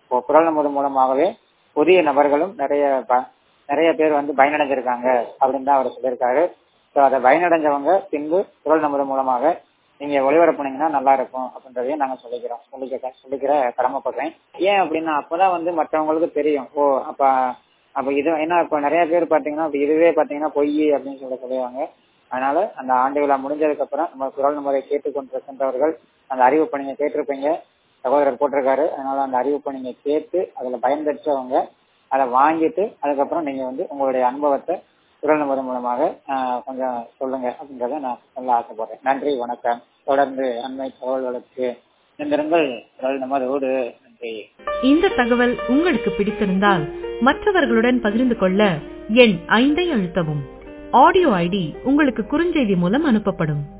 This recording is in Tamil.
இப்போ குரல் நமது மூலமாகவே புதிய நபர்களும் நிறைய ப- நிறைய பேர் வந்து பயனடைஞ்சிருக்காங்க அப்படின்னு தான் அவர் சொல்லியிருக்காரு ஸோ அதை பயனடைஞ்சவங்க பின்பு குரல் நமது மூலமாக நீங்க ஒளிபரப்புனீங்கன்னா நல்லா இருக்கும் அப்படின்றதையும் நாங்க சொல்லிக்கிறோம் சொல்லிக்க சொல்லிக்கிற கடமைப்படுறேன் ஏன் அப்படின்னா அப்பதான் வந்து மற்றவங்களுக்கு தெரியும் ஓ அப்ப அப்ப இது ஏன்னா இப்ப நிறைய பேர் பாத்தீங்கன்னா இப்ப இதுவே பாத்தீங்கன்னா பொய் அப்படின்னு சொல்லி சொல்லுவாங்க அதனால அந்த ஆண்டு விழா முடிஞ்சதுக்கு அப்புறம் நம்ம குரல் நம்பரை கேட்டுக்கொண்டிருக்கின்றவர்கள் அந்த அறிவிப்பை நீங்க கேட்டிருப்பீங்க சகோதரர் போட்டிருக்காரு அதனால அந்த அறிவிப்பை நீங்க கேட்டு அதுல பயன்பெற்றவங்க அதை வாங்கிட்டு அதுக்கப்புறம் நீங்க வந்து உங்களுடைய அனுபவத்தை குரல் நம்பர் மூலமாக ஆஹ், கொஞ்சம் சொல்லுங்க அப்படின்றத நான் சொல்ல ஆசைப்படுறேன் நன்றி வணக்கம் தொடர்ந்து அண்மை தகவல்களுக்கு இணைந்திருங்கள் குரல் நமதோடு நன்றி இந்த தகவல் உங்களுக்கு பிடித்திருந்தால் மற்றவர்களுடன் பகிர்ந்து கொள்ள எண் ஐந்தை அழுத்தவும் ஆடியோ ஐடி உங்களுக்கு குறுஞ்செய்தி மூலம் அனுப்பப்படும்